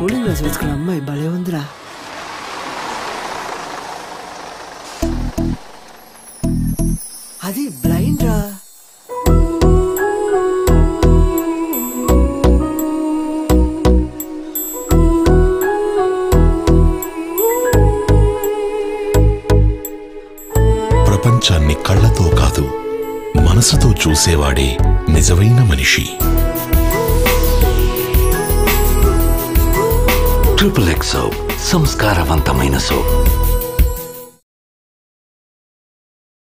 cooling glass వేసుకున్న అమ్మాయి భలే ఉందిరా అది బ్లైండ్ రా ప్రపంచాన్ని కళ్ళతో కాదు మనసుతో చూసేవాడే నిజమైన మనిషి ట్రిపుల్ ఎక్స్ సోప్ సంస్కారవంతమైన సోప్